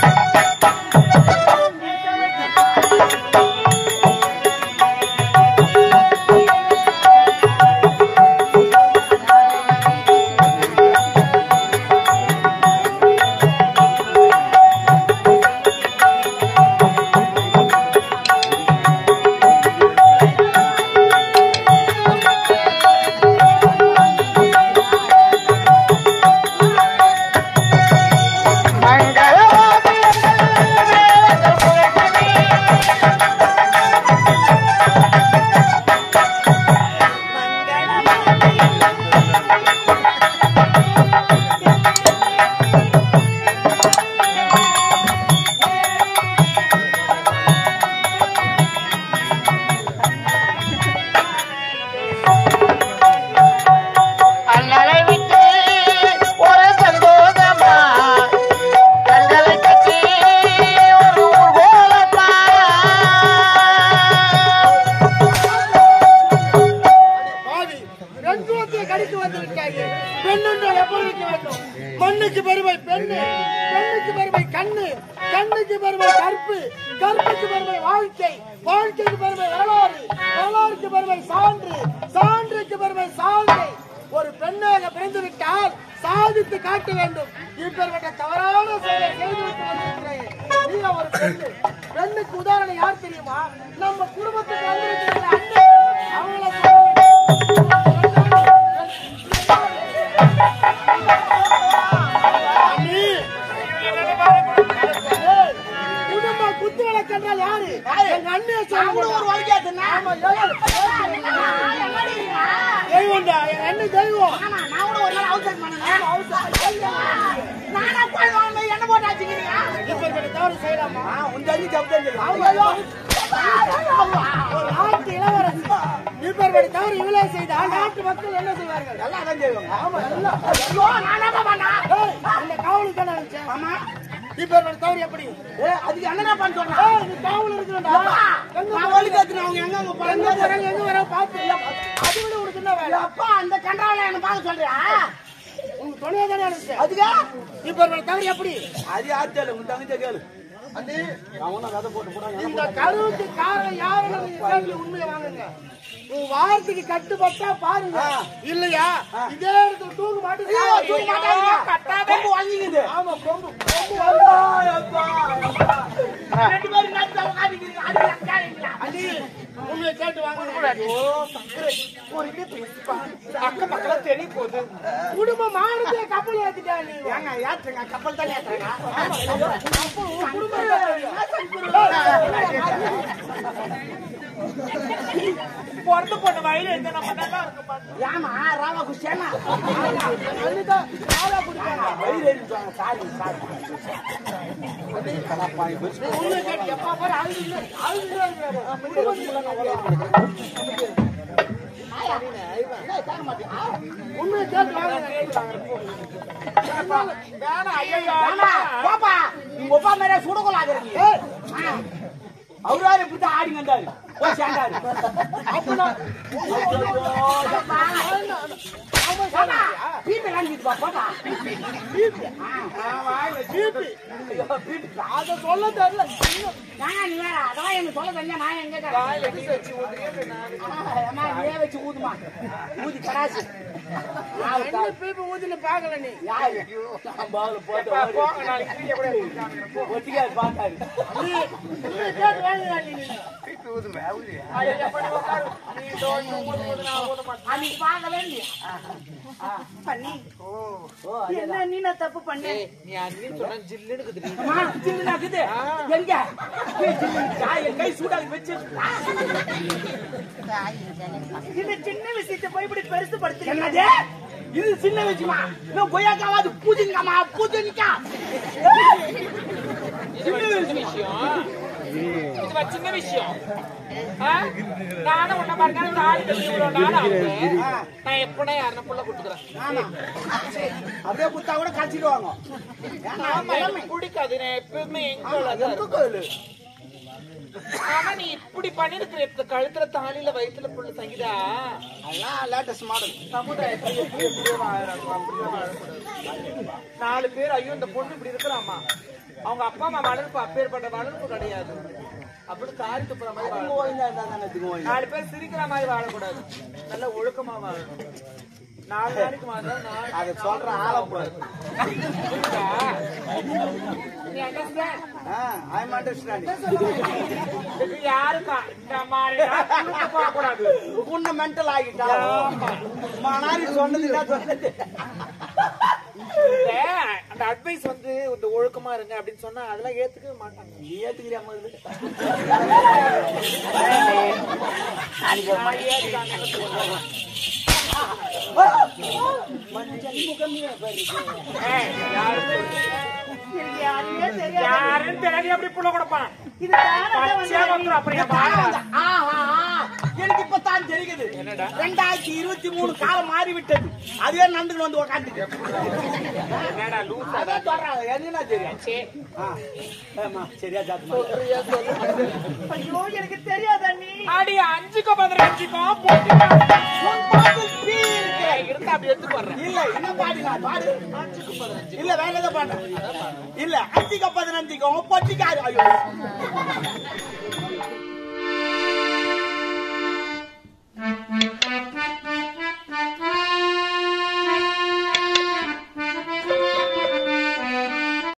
அண்ணனை விட்டு ஒரு சந்தோஷமா கண்களை கட்டி ஒரு ஊர்வலமா பாவி ரங்கோத்திய கடித்து வந்து விட்டாங்க பெண்ணென்றால் எப்படி இருக்க வேண்டும் மண்ணுக்கு பெருமை பெண்ணு பெண்ணுக்கு பெருமை கண்ணு கண்ணுக்கு பெருமை கற்பு கற்புக்கு பெருமை வாழ்க்கை வாழ்க்கைக்கு பெருமை வரலாறு வரலாறுக்கு பெருமை சான்று சான்றுக்கு பெருமை சால்வை ஒரு பெண்ணாக பிறந்து விட்டால் சாதித்து காட்ட வேண்டும் இப்பேற்பட்ட தவறான செயலை செய்துவிட்டு வந்திருக்கிறேன் நீங்க ஒரு பெண்ணு பெண்ணுக்கு உதாரணம் யார் தெரியுமா நம்ம குடும்பத்துக்கு வந்திருக்கிற அண்ணன் அவங்கள அண்ணி, ஏய், குடும்ப குத்து விளக்கு என்றால் யாரு எங்க அண்ணியை சொல்லுங்க ஒரு வழிகாட்டுனா தெய்வம்டா எங்க அண்ணன் தெய்வம் இப்பேற்பட்ட தவறு செய்யலாமா ஐயோ, ஒரு நாட்டு இளவரசி இப்பேற்பட்ட தவறு இவ்வளவு செய்தால் நாட்டு மக்கள் என்ன செய்வார்கள் ஆமா, எல்லாம். ஏய், இந்த காவலுக்கு தானே அனுப்பிச்சேன். இப்பேற்பட்ட தவறு எப்படி ஏய், நீ காவல் இருக்கிறேன்டா. எங்க போறாங்க, எங்க போறாங்க, எங்க வராங்க பார்த்து இல்ல. அதை விட உனக்கு என்ன வேலை? உனக்கு துணையா தானே அனுப்பிச்சேன். இப்பேற்பட்ட தவறு எப்படி இந்த கருவுக்கு காரணம் யாருன்னு கேள்வி உண்மையை வாங்குங்க உன் வார்த்தைக்கு கட்டுப்பட்டா பாருங்க இல்லையா இதே இடத்துல தூக்கு மாட்டு ஆமா கொம்பு கொம்பு அடி உண்மையை கேட்டு வாங்க அக்கம் பக்கம் தெரிய போகுது குடும்பம் மானத்தையே கப்பல் ஏத்திட்டா நீ ஏங்க ஏற்றுங்க கப்பல் தான் ஏற்றுங்க கப்பல் உன் குடும்பம் பிறந்து போன வயல எந்த நம்ம நல்லா இருக்க மாட்டோம் ஏமா ராவா குஷேனா அன்னிதான் காலா குடிப்பாங்க வயிறு எரிஞ்சாங்க சாரி சாரி உண்மையை கேட்டு எப்பா பாரு அழுது அழுது உண்மையை கேட்டு வாங்க வேணாம் ஐயோ ஆமா பாப்பா உங்க அப்பா மேல சுடக்கூடாது நீ அவராரு இப்படி ஆடி வந்தாரு போய் சேர்ந்தாரு பாப்பா பீப்பி வாங்கிட்டு பா பாப்பா அதை சொல்ல தெரியல ஏங்க நீ வேற அதெல்லாம் எனக்கு சொல்ல தெரிஞ்சா நான் எங்க கேட்கறேன்? அம்மா நீயே வச்சு ஊதுமா ஊதி கடாசு என்ன பீப்பு ஊதின்னு பாக்கல நீ யாரு போங்க நாளைக்கு கீழே கூட இருக்காங்க. ஒட்டிக்காது பார்த்தாரு உண்மையை கேட்டு வாங்க நீ ஐயோ, எப்படி உட்காரு? நீ இதோ இன்னும் ஊது, ஊது, நான் ஊத மாட்டேன். அன்னைக்கு பார்க்கவே இல்லையா பண்ணி என்ன நீ நான் தப்பு பண்ண நீ அண்ணின்னு சொன்னா ஜில்லுன்னு இருக்குது. அம்மா, சில்லுன்னு ஆக்குது. எங்க ஏய், சில்லுன்னு. என் கை சூடாகி வச்சு இந்த சின்ன விஷயத்தை போய் இப்படி பெருசு என்னது இது சின்ன விஷயமா இன்னும் கொய்யாக்காவாது பூஜிங்காமா பூஜனிக்கா சின்ன விஷயம் இது வ- சின்ன விஷயம் ஆ? நானும் உன்னை பாருங்க ஒரு ஆள் கட்டி இவ்வளவு நாள் ஆகுது. நான் எப்படா யாருன்னா புள்ள கொடுத்துக்கிறேன் அப்படியே குத்தா கூட கழிச்சிடுவாங்க ஆமா, எனக்கு பிடிக்காது நான் எப்பவுமே எங்க கோயில் ஆனா நீ இப்படி பண்ணிருக்கிற இப்ப கழுத்துல தாலியில வயித்துல புள்ள தங்கிதா எல்லாம் லேட்டஸ்ட் மாடல் சமுதாயத்துல எப்படி எப்படியோ வாழறாங்க அப்படியே வாழக்கூடாது நாலு பேர் ஐயோ இந்த பொண்ணு இப்படி இருக்கிறாமா அவங்க அப்பா அம்மா வளர்ப்பு அப்பேற்பட்ட வளர்ப்பு கிடையாது அப்படி காரி துப்புற மாதிரி வாழணும். நாலு பேர் சிரிக்கிற மாதிரி வாழக்கூடாது நல்ல ஒழுக்கமா வாழணும் நாலு நாளைக்கு மாத்திரம் நாலு அதை சொல்ற ஆள கூடாது புரியுதா? நீ understand? ஐ எம் அண்டர்ஸ்டாண்டிங் இது யாருக்கா இந்த மாதிரி போக கூடாது உன்ன மென்டல் ஆகிட்டா மனாரி சொன்னது என்ன சொன்னது இல்ல, அந்த அட்வைஸ் வந்து இந்த ஒழுக்கமா இருங்க அப்படின்னு சொன்னா அதெல்லாம் ஏத்துக்கவே மாட்டாங்க நீ ஏத்துக்கிறியா முதல்ல நான் ஏத்துக்காம சொல்றேன். ஏய், யாரு யாருன்னு தெரியாது எப்படி புள்ள கொடுப்பான் பச்சையா வந்துரும் அப்புறம் என் வாழை வா. எனக்கு இப்ப தான் தெரியுது என்னடா ரெண்டாயிரத்தி இருபத்தி மூணு காலம் மாறி விட்டது அதுவே நண்டுக்கு வந்து உக்காந்து என்னடா லூசா அதான் சொல்றாங்க என்ன தெரியும் சே ஆ, ஆமா, சரியா ஜாத்தமா ஐயோ எனக்கு தெரியாதா நீ அடி அஞ்சுக்கோ பதினஞ்சுக்கோ போட்டுக்கோ ஏய், இருந்தா அப்படி எடுத்து போடுறேன் இல்ல என்ன பாடி நான் பாடு இல்ல வேற ஏதோ பாடு இல்ல அஞ்சுக்கு பதினஞ்சுக்கும் பொட்டிக்காரு ஐயோ